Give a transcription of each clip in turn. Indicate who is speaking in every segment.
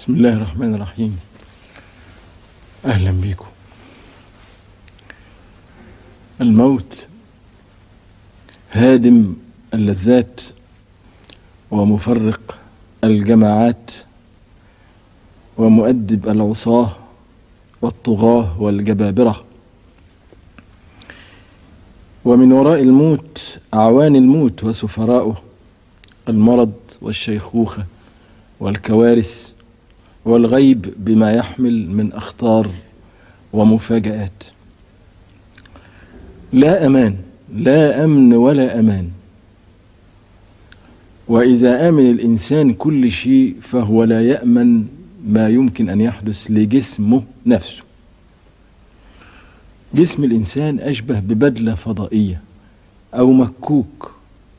Speaker 1: بسم الله الرحمن الرحيم أهلا بكم الموت هادم اللذات ومفرق الجماعات ومؤدب العصاة والطغاة والجبابرة ومن وراء الموت أعوان الموت وسفراؤه المرض والشيخوخة والكوارث والغيب بما يحمل من أخطار ومفاجآت لا أمان لا أمن ولا أمان وإذا آمن الإنسان كل شيء فهو لا يأمن ما يمكن أن يحدث لجسمه نفسه جسم الإنسان أشبه ببدلة فضائية أو مكوك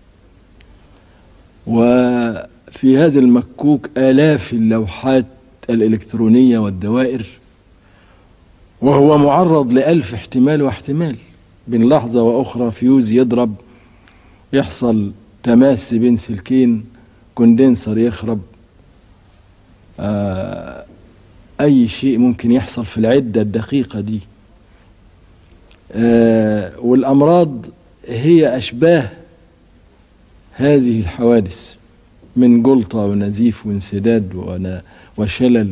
Speaker 1: وفي هذا المكوك آلاف اللوحات الإلكترونية والدوائر وهو معرض لألف احتمال واحتمال بين لحظة وأخرى فيوز يضرب يحصل تماس بين سلكين كوندنسر يخرب آه أي شيء ممكن يحصل في العدة الدقيقة دي آه والأمراض هي أشباه هذه الحوادث من جلطة ونزيف وانسداد وشلل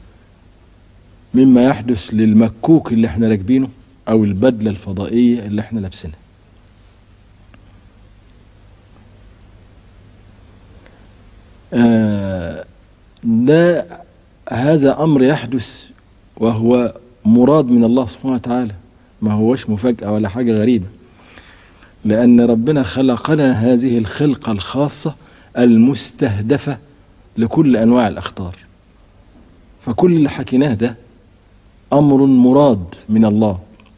Speaker 1: مما يحدث للمكوك اللي احنا راكبينه أو البدلة الفضائية اللي احنا لابسينها آه ده هذا أمر يحدث وهو مراد من الله سبحانه وتعالى ما هوش مفاجأة ولا حاجة غريبة لأن ربنا خلقنا هذه الخلقة الخاصة المستهدفة لكل أنواع الأخطار فكل اللي حكيناه ده أمر مراد من الله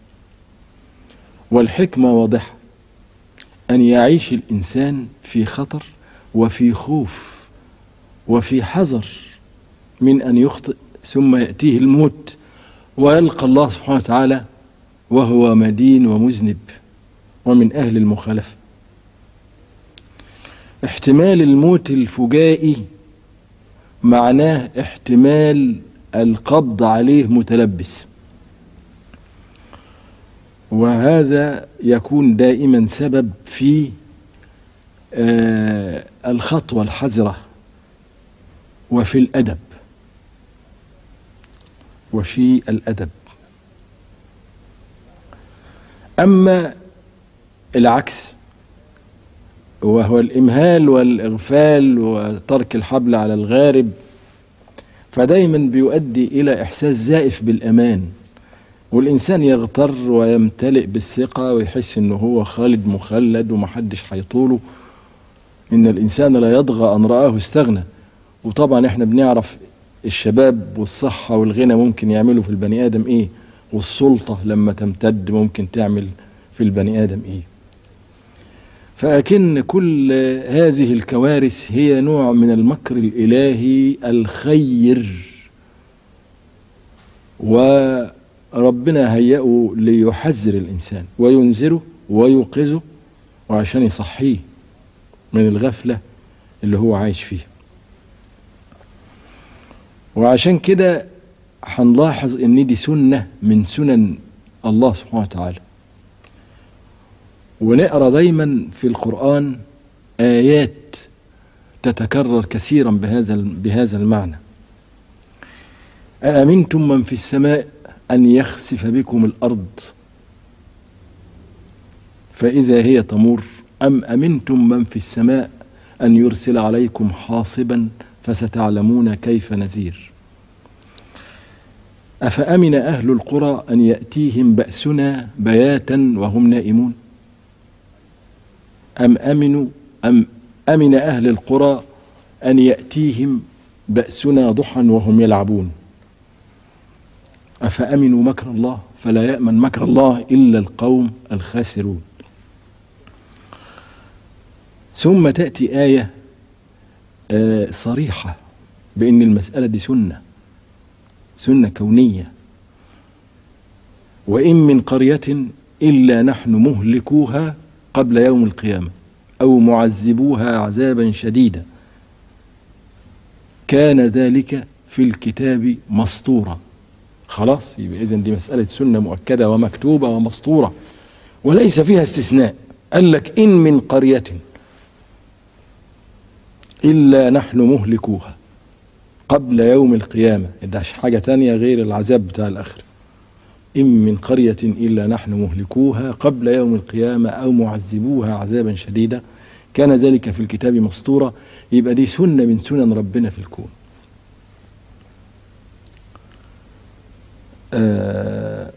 Speaker 1: والحكمة واضحة أن يعيش الإنسان في خطر وفي خوف وفي حذر من أن يخطئ ثم يأتيه الموت ويلقى الله سبحانه وتعالى وهو مدين ومذنب ومن أهل المخالفة احتمال الموت الفجائي معناه احتمال القبض عليه متلبس وهذا يكون دائما سبب في آه الخطوة الحذرة وفي الأدب وفي الأدب أما العكس وهو الإمهال والإغفال وترك الحبل على الغارب فدايما بيؤدي إلى إحساس زائف بالأمان والإنسان يغتر ويمتلئ بالثقة ويحس إنه هو خالد مخلد ومحدش هيطوله إن الإنسان لا يطغى أن رآه استغنى وطبعا إحنا بنعرف الشباب والصحة والغنى ممكن يعملوا في البني آدم إيه والسلطة لما تمتد ممكن تعمل في البني آدم إيه فأكن كل هذه الكوارث هي نوع من المكر الإلهي الخير وربنا هيئه ليحذر الإنسان وينذره ويوقظه وعشان يصحيه من الغفلة اللي هو عايش فيها وعشان كده هنلاحظ ان دي سنة من سنن الله سبحانه وتعالى ونقرا دايما في القرآن آيات تتكرر كثيرا بهذا بهذا المعنى أأمنتم من في السماء أن يخسف بكم الأرض فإذا هي تمر أم أمنتم من في السماء أن يرسل عليكم حاصبا فستعلمون كيف نذير أفأمن أهل القرى أن يأتيهم بأسنا بياتا وهم نائمون أم أمنوا أم أمن أهل القرى أن يأتيهم بأسنا ضحى وهم يلعبون أفأمنوا مكر الله فلا يأمن مكر الله إلا القوم الخاسرون ثم تأتي آية آه صريحة بأن المسألة دي سنة سنة كونية وإن من قرية إلا نحن مهلكوها قبل يوم القيامة أو معذبوها عذابا شديدا كان ذلك في الكتاب مسطورة خلاص يبقى إذن دي مسألة سنة مؤكدة ومكتوبة ومسطورة وليس فيها استثناء قال لك إن من قرية إلا نحن مهلكوها قبل يوم القيامة ده حاجة تانية غير العذاب بتاع الآخرة إن من قرية إلا نحن مهلكوها قبل يوم القيامة أو معذبوها عذابا شديدا كان ذلك في الكتاب مسطورة يبقى دي سنة من سنن ربنا في الكون آه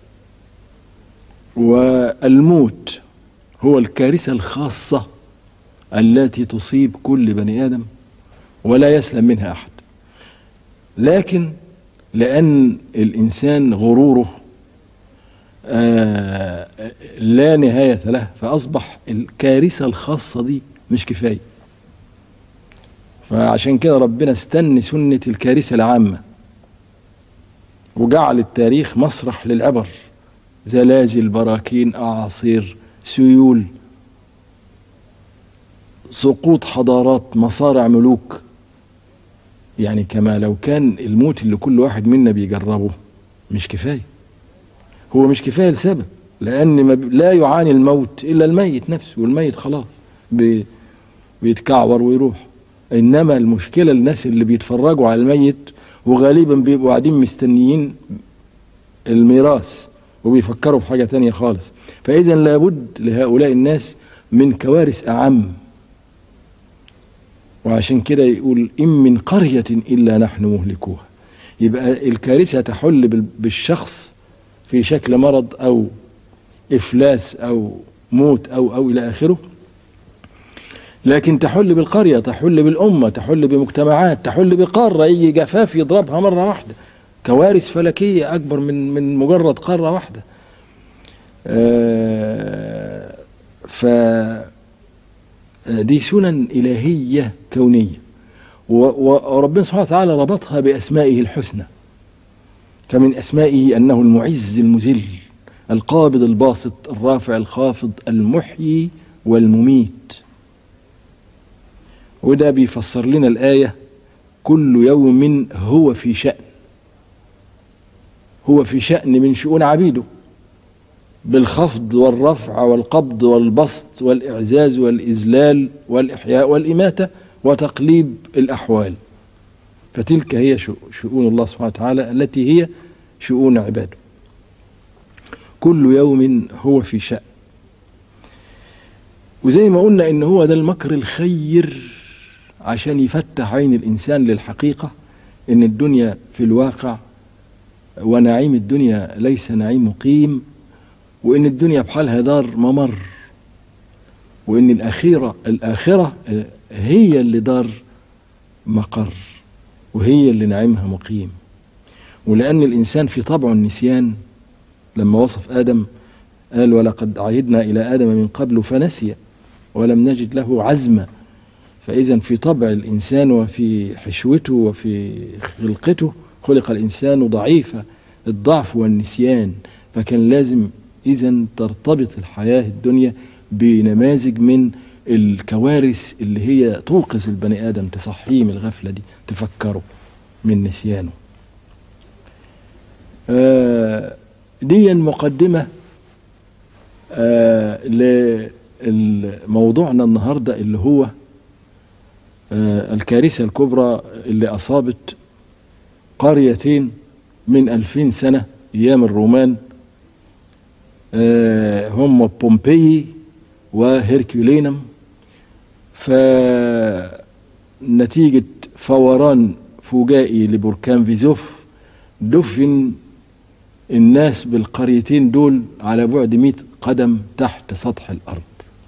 Speaker 1: والموت هو الكارثة الخاصة التي تصيب كل بني آدم ولا يسلم منها أحد لكن لأن الإنسان غروره آه لا نهاية له فأصبح الكارثة الخاصة دي مش كفاية فعشان كده ربنا استنى سنة الكارثة العامة وجعل التاريخ مسرح للعبر زلازل براكين أعاصير سيول سقوط حضارات مصارع ملوك يعني كما لو كان الموت اللي كل واحد منا بيجربه مش كفايه هو مش كفايه لسبب لان ما لا يعاني الموت الا الميت نفسه والميت خلاص بي بيتكعور ويروح انما المشكله الناس اللي بيتفرجوا على الميت وغالبا بيبقوا قاعدين مستنيين الميراث وبيفكروا في حاجه تانية خالص فاذا لابد لهؤلاء الناس من كوارث اعم وعشان كده يقول إن من قرية إلا نحن مهلكوها يبقى الكارثة تحل بالشخص في شكل مرض أو إفلاس أو موت أو أو إلى آخره لكن تحل بالقرية تحل بالأمة تحل بمجتمعات تحل بقارة يجي جفاف يضربها مرة واحدة كوارث فلكية أكبر من من مجرد قارة واحدة آه ف دي سنن إلهية كونية وربنا سبحانه وتعالى ربطها بأسمائه الحسنى فمن أسمائه أنه المعز المذل القابض الباسط الرافع الخافض المحيي والمميت وده بيفسر لنا الآية كل يوم هو في شأن هو في شأن من شؤون عبيده بالخفض والرفع والقبض والبسط والإعزاز والإذلال والإحياء والإماتة وتقليب الأحوال فتلك هي شؤون الله سبحانه وتعالى التي هي شؤون عباده كل يوم هو في شأن وزي ما قلنا إن هو ده المكر الخير عشان يفتح عين الإنسان للحقيقة إن الدنيا في الواقع ونعيم الدنيا ليس نعيم مقيم وإن الدنيا بحالها دار ممر وإن الأخيرة الآخرة هي اللي دار مقر وهي اللي نعيمها مقيم ولأن الإنسان في طبعه النسيان لما وصف آدم قال ولقد عهدنا إلى آدم من قبل فنسي ولم نجد له عزما فإذا في طبع الإنسان وفي حشوته وفي خلقته خلق الإنسان ضعيفا الضعف والنسيان فكان لازم إذا ترتبط الحياة الدنيا بنماذج من الكوارث اللي هي توقظ البني آدم تصحيه من الغفلة دي تفكره من نسيانه آه دي مقدمة آه لموضوعنا النهاردة اللي هو آه الكارثة الكبرى اللي أصابت قريتين من ألفين سنة أيام الرومان آه هم بومبي وهيركولينم فنتيجة فوران فجائي لبركان فيزوف دفن الناس بالقريتين دول على بعد مئة قدم تحت سطح الأرض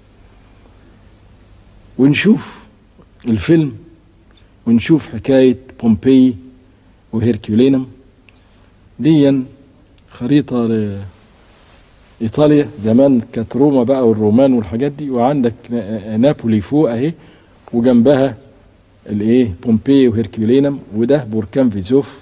Speaker 1: ونشوف الفيلم ونشوف حكاية بومبي وهيركولينم ديا خريطة لإيطاليا زمان كانت روما بقى والرومان والحاجات دي وعندك نابولي فوق أهي وجنبها الايه بومبي وهيركولينم وده بركان فيزوف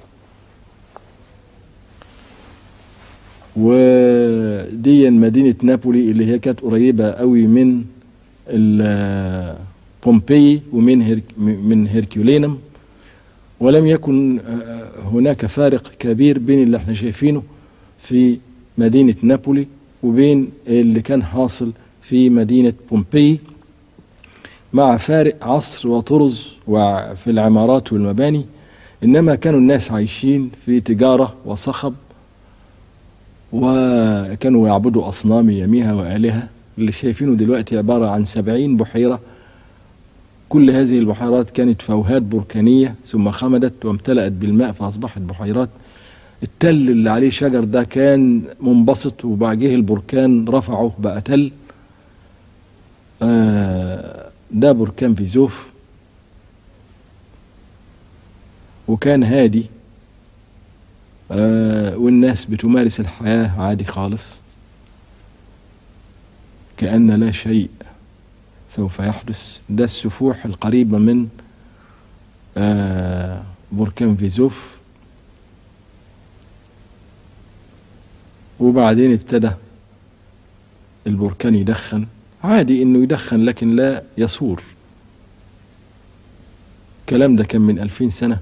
Speaker 1: ودي مدينة نابولي اللي هي كانت قريبة قوي من بومبي ومن هيرك من هيركولينم ولم يكن آه، هناك فارق كبير بين اللي احنا شايفينه في مدينة نابولي وبين اللي كان حاصل في مدينة بومبي مع فارق عصر وطرز وفي العمارات والمباني إنما كانوا الناس عايشين في تجارة وصخب وكانوا يعبدوا أصنام يميها وآلهة اللي شايفينه دلوقتي عبارة عن سبعين بحيرة كل هذه البحيرات كانت فوهات بركانية ثم خمدت وامتلأت بالماء فأصبحت بحيرات التل اللي عليه شجر ده كان منبسط وبعجه البركان رفعه بقى تل آه ده بركان فيزوف وكان هادي آه والناس بتمارس الحياة عادي خالص كأن لا شيء سوف يحدث ده السفوح القريبة من آه بركان فيزوف وبعدين ابتدى البركان يدخن عادي انه يدخن لكن لا يصور الكلام ده كان من ألفين سنة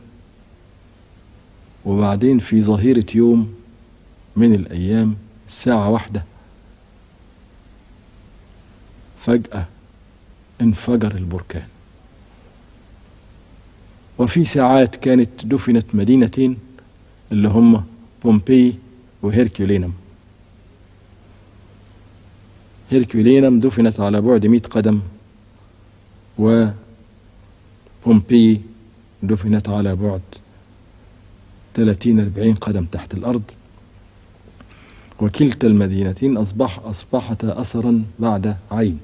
Speaker 1: وبعدين في ظهيرة يوم من الأيام الساعة واحدة فجأة انفجر البركان وفي ساعات كانت دفنت مدينتين اللي هم بومبي وهيركولينم هيركولينم دفنت على بعد مئة قدم وبومبي دفنت على بعد 30 40 قدم تحت الأرض وكلتا المدينتين أصبح أصبحتا أثرا بعد عين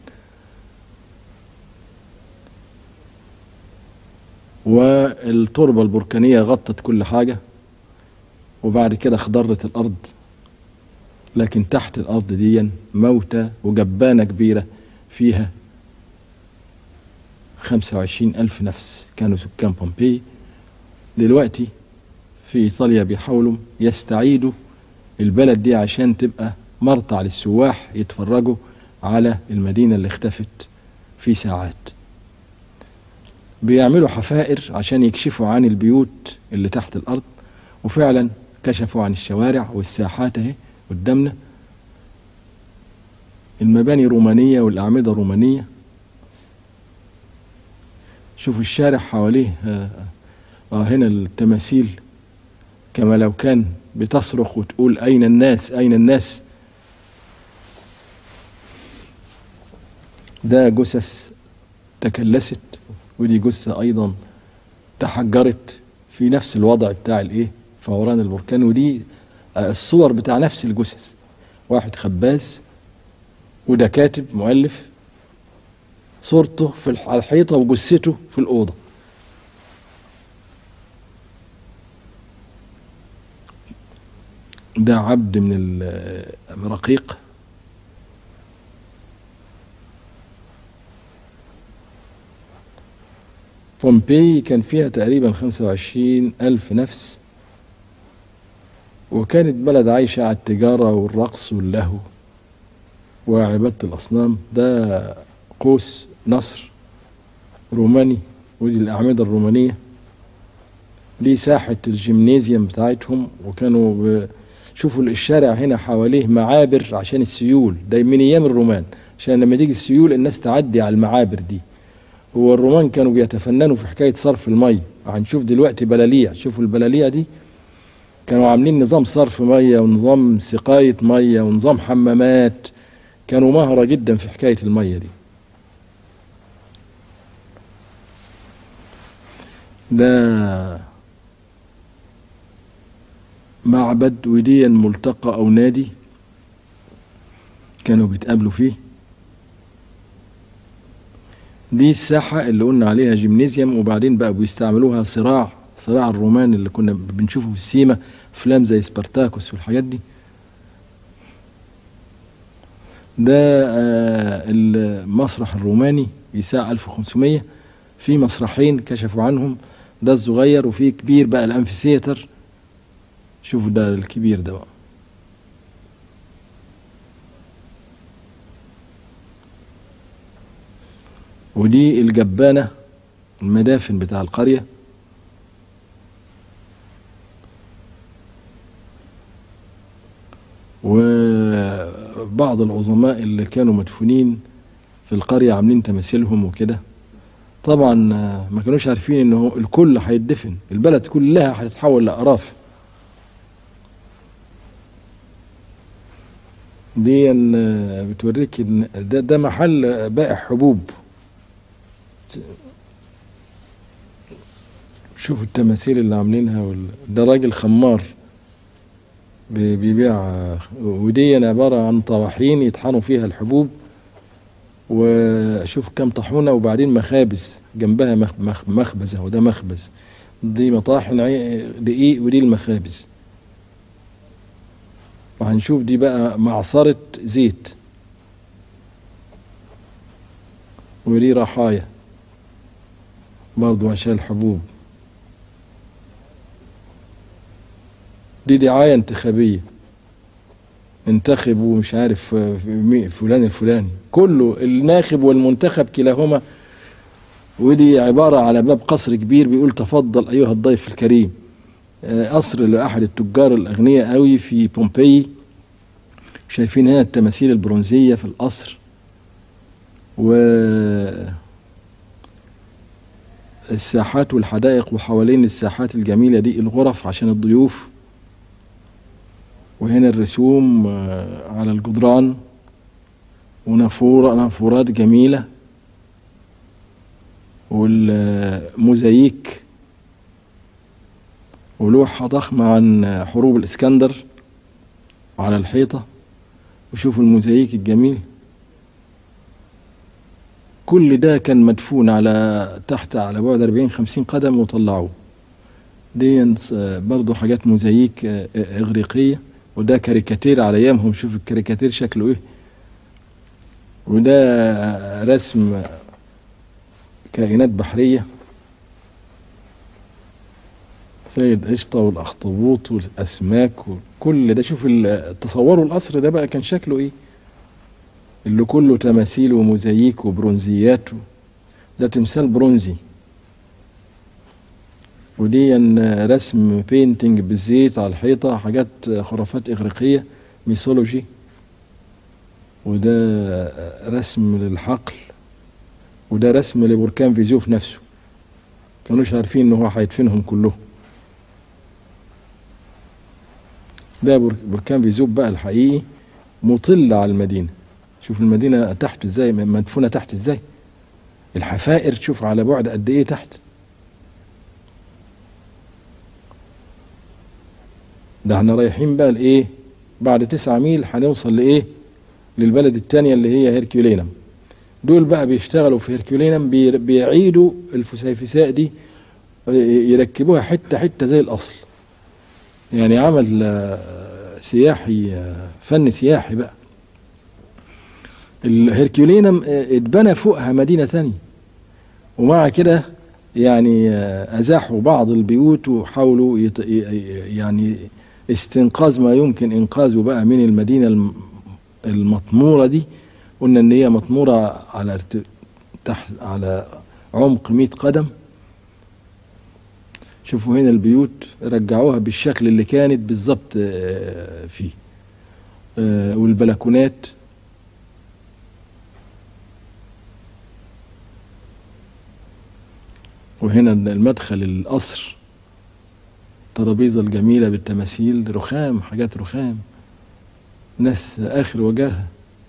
Speaker 1: والتربة البركانية غطت كل حاجة وبعد كده خضرت الأرض لكن تحت الأرض دي موتى وجبانة كبيرة فيها خمسة وعشرين ألف نفس كانوا سكان بومبي دلوقتي في إيطاليا بيحاولوا يستعيدوا البلد دي عشان تبقى مرتع للسواح يتفرجوا على المدينة اللي اختفت في ساعات بيعملوا حفائر عشان يكشفوا عن البيوت اللي تحت الأرض وفعلا كشفوا عن الشوارع والساحات اهي قدامنا المباني رومانية والأعمدة رومانية شوفوا الشارع حواليه آه, آه هنا التماثيل كما لو كان بتصرخ وتقول أين الناس أين الناس ده جثث تكلست ودي جثة أيضا تحجرت في نفس الوضع بتاع الإيه فوران البركان ودي الصور بتاع نفس الجثث واحد خباز وده كاتب مؤلف صورته في على الحيطة وجثته في الأوضة ده عبد من الرقيق بومبي كان فيها تقريبا خمسة وعشرين ألف نفس وكانت بلد عايشة على التجارة والرقص واللهو وعبادة الأصنام ده قوس نصر روماني ودي الأعمدة الرومانية دي ساحة الجيمنيزيوم بتاعتهم وكانوا ب... شوفوا الشارع هنا حواليه معابر عشان السيول ده من أيام الرومان عشان لما تيجي السيول الناس تعدي على المعابر دي هو الرومان كانوا بيتفننوا في حكاية صرف المية هنشوف دلوقتي بلاليع شوفوا البلاليع دي كانوا عاملين نظام صرف مية ونظام سقاية مية ونظام حمامات كانوا مهرة جدا في حكاية المية دي ده معبد وديا ملتقى أو نادي كانوا بيتقابلوا فيه دي الساحة اللي قلنا عليها جيمنيزيوم وبعدين بقى بيستعملوها صراع صراع الرومان اللي كنا بنشوفه في السيما افلام زي سبارتاكوس والحاجات دي ده آه المسرح الروماني يساع 1500 في مسرحين كشفوا عنهم ده الصغير وفي كبير بقى الانفيسيتر شوفوا ده الكبير ده بقى ودي الجبانة المدافن بتاع القرية وبعض العظماء اللي كانوا مدفونين في القرية عاملين تماثيلهم وكده طبعا ما كانوش عارفين انه الكل هيتدفن البلد كلها هتتحول لأراف دي بتوريك ان ده, ده محل بائع حبوب شوفوا التماثيل اللي عاملينها وال... ده راجل خمار بيبيع ودي عبارة عن طواحين يطحنوا فيها الحبوب وشوف كم طاحونة وبعدين مخابز جنبها مخ... مخ... مخبزة وده مخبز دي مطاحن دقيق ودي المخابز وهنشوف دي بقى معصرة زيت ودي رحايا برضو عشان الحبوب دي دعاية انتخابية انتخبوا مش عارف فلان الفلاني كله الناخب والمنتخب كلاهما ودي عبارة على باب قصر كبير بيقول تفضل أيها الضيف الكريم قصر لأحد التجار الأغنياء قوي في بومبي شايفين هنا التماثيل البرونزية في القصر و الساحات والحدائق وحوالين الساحات الجميلة دي الغرف عشان الضيوف وهنا الرسوم على الجدران ونافورة نافورات جميلة والموزايك ولوحة ضخمة عن حروب الإسكندر على الحيطة وشوفوا الموزايك الجميل كل ده كان مدفون على تحت على بعد 40 50 قدم وطلعوه دي برضو حاجات موزايك إغريقية وده كاريكاتير على أيامهم شوف الكاريكاتير شكله إيه وده رسم كائنات بحرية سيد قشطة والأخطبوط والأسماك وكل ده شوف تصوروا القصر ده بقى كان شكله إيه اللي كله تماثيل وموزاييك وبرونزيات ده تمثال برونزي ودي رسم بينتنج بالزيت على الحيطة حاجات خرافات إغريقية ميثولوجي وده رسم للحقل وده رسم لبركان فيزيوف نفسه كانوش عارفين ان هو هيدفنهم كلهم ده بركان فيزيوف بقى الحقيقي مطل على المدينة شوف المدينة تحت ازاي مدفونة تحت ازاي الحفائر شوف على بعد قد ايه تحت ده احنا رايحين بقى لايه بعد تسعة ميل هنوصل لايه للبلد التانية اللي هي هيركولينم دول بقى بيشتغلوا في هيركولينم بيعيدوا الفسيفساء دي يركبوها حتة حتة زي الأصل يعني عمل سياحي فن سياحي بقى الهيركولينم اتبنى فوقها مدينة ثانية ومع كده يعني أزاحوا بعض البيوت وحاولوا يط... يعني استنقاذ ما يمكن إنقاذه بقى من المدينة المطمورة دي قلنا إن هي مطمورة على ارت... تحت على عمق 100 قدم شوفوا هنا البيوت رجعوها بالشكل اللي كانت بالظبط فيه والبلكونات وهنا المدخل القصر الترابيزة الجميلة بالتماثيل رخام حاجات رخام ناس آخر وجاهة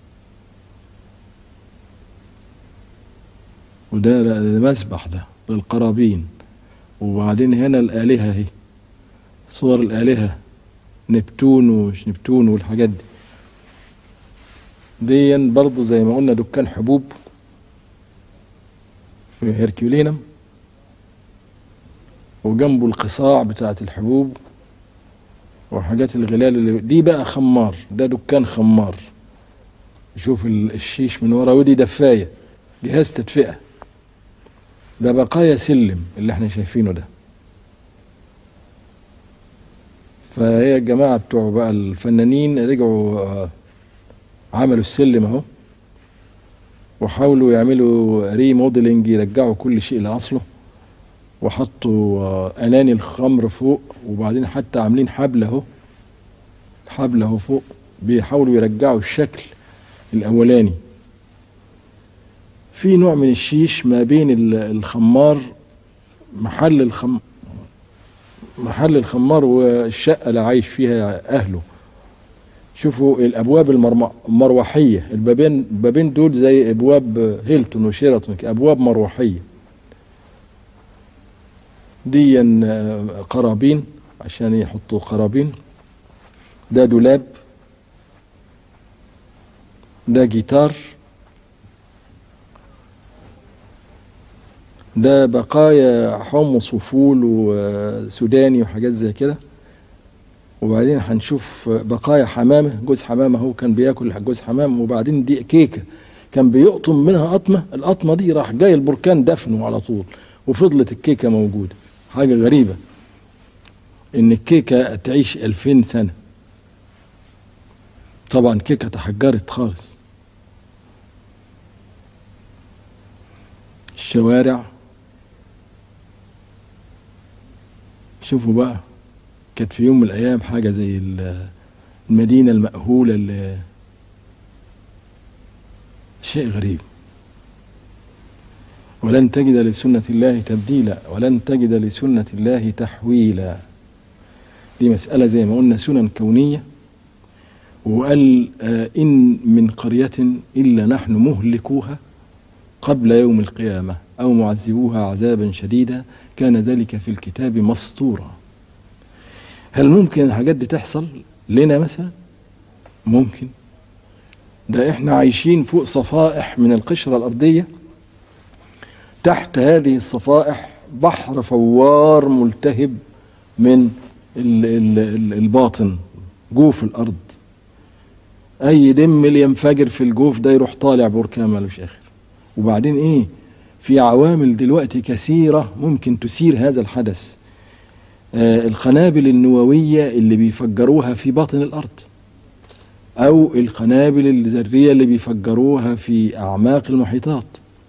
Speaker 1: وده المسبح ده للقرابين وبعدين هنا الآلهة اهي صور الآلهة نبتون ومش نبتون والحاجات دي دي برضو زي ما قلنا دكان حبوب في هيركولينم وجنبه القصاع بتاعت الحبوب وحاجات الغلال اللي دي بقى خمار ده دكان خمار شوف الشيش من ورا ودي دفاية جهاز تدفئة ده بقايا سلم اللي احنا شايفينه ده فهي الجماعة بتوع بقى الفنانين رجعوا عملوا السلم اهو وحاولوا يعملوا ري موديلنج يرجعوا كل شيء لأصله وحطوا اناني الخمر فوق وبعدين حتى عاملين حبل اهو حبل اهو فوق بيحاولوا يرجعوا الشكل الأولاني في نوع من الشيش ما بين ال- الخمار محل الخم محل الخمار والشقة اللي عايش فيها أهله شوفوا الأبواب المرم- المروحية البابين البابين دول زي أبواب هيلتون وشيراتون أبواب مروحية دي آه، قرابين عشان يحطوا قرابين ده دولاب ده جيتار ده بقايا حمص وفول وسوداني وحاجات زي كده وبعدين هنشوف بقايا حمامه جوز حمامه هو كان بياكل جوز حمام وبعدين دي كيكه كان بيقطم منها قطمه القطمه دي راح جاي البركان دفنه على طول وفضلت الكيكه موجوده حاجه غريبه ان الكيكه تعيش 2000 سنه طبعا كيكه تحجرت خالص الشوارع شوفوا بقى كانت في يوم من الايام حاجه زي ال- المدينه المأهوله اللي شيء غريب ولن تجد لسنة الله تبديلا ولن تجد لسنة الله تحويلا دي مسألة زي ما قلنا سنن كونية وقال آه، إن من قرية إلا نحن مهلكوها قبل يوم القيامة أو معذبوها عذابا شديدا كان ذلك في الكتاب مسطورا هل ممكن الحاجات دي تحصل لنا مثلا ممكن ده احنا عايشين فوق صفائح من القشرة الأرضية تحت هذه الصفائح بحر فوار ملتهب من ال- ال- ال- الباطن جوف الأرض أي دم اللي ينفجر في الجوف ده يروح طالع بركان ملوش آخر وبعدين إيه في عوامل دلوقتي كثيرة ممكن تثير هذا الحدث آه القنابل النووية اللي بيفجروها في باطن الأرض أو القنابل الذرية اللي بيفجروها في أعماق المحيطات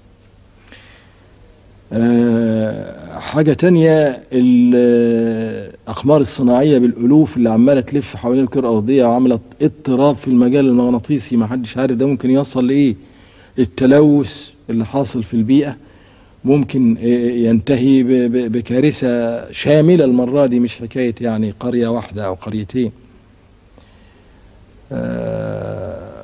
Speaker 1: آه، حاجة تانية الأقمار الصناعية بالألوف اللي عمالة تلف حوالين الكرة الأرضية وعملت اضطراب في المجال المغناطيسي ما حدش عارف ده ممكن يوصل لإيه التلوث اللي حاصل في البيئة ممكن آه، ينتهي ب- ب- بكارثة شاملة المرة دي مش حكاية يعني قرية واحدة أو قريتين آه،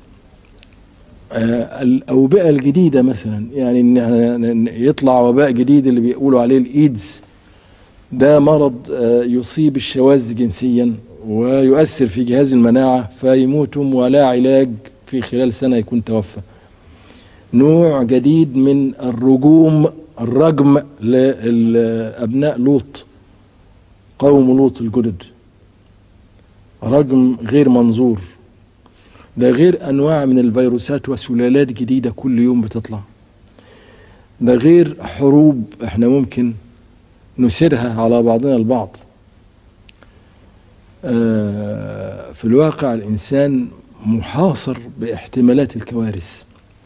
Speaker 1: آه، الأوبئة الجديدة مثلا يعني إن إن يطلع وباء جديد اللي بيقولوا عليه الإيدز ده مرض آه، يصيب الشواذ جنسيا ويؤثر في جهاز المناعة فيموتم ولا علاج في خلال سنة يكون توفى نوع جديد من الرجوم الرجم لأبناء لوط قوم لوط الجدد رجم غير منظور ده غير انواع من الفيروسات وسلالات جديده كل يوم بتطلع ده غير حروب احنا ممكن نسيرها على بعضنا البعض آه، في الواقع الانسان محاصر باحتمالات الكوارث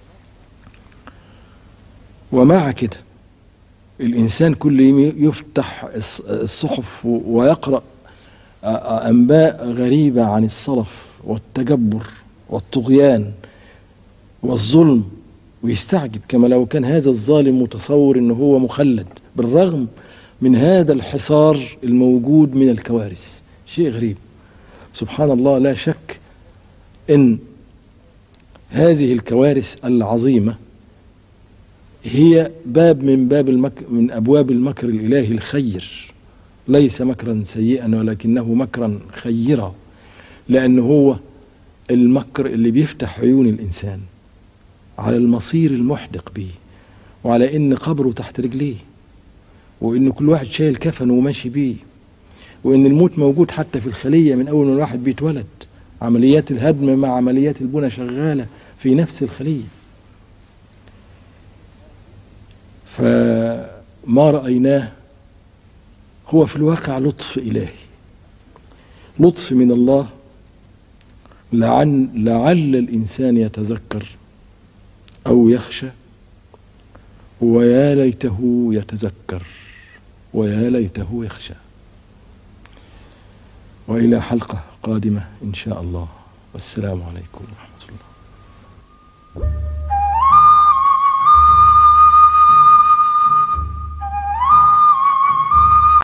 Speaker 1: ومع كده الانسان كل يوم يفتح الص- الصحف ويقرا آ- آ- انباء غريبه عن الصلف والتجبر والطغيان والظلم ويستعجب كما لو كان هذا الظالم متصور انه هو مخلد بالرغم من هذا الحصار الموجود من الكوارث شيء غريب سبحان الله لا شك ان هذه الكوارث العظيمه هي باب من باب المك من ابواب المكر الالهي الخير ليس مكرا سيئا ولكنه مكرا خيرا لانه هو المكر اللي بيفتح عيون الانسان على المصير المحدق به وعلى ان قبره تحت رجليه وان كل واحد شايل كفن وماشي بيه وان الموت موجود حتى في الخليه من اول ما الواحد بيتولد عمليات الهدم مع عمليات البنى شغاله في نفس الخليه فما رايناه هو في الواقع لطف الهي لطف من الله لعل, لعل الانسان يتذكر او يخشى ويا ليته يتذكر ويا ليته يخشى والى حلقه قادمه ان شاء الله والسلام عليكم ورحمة الله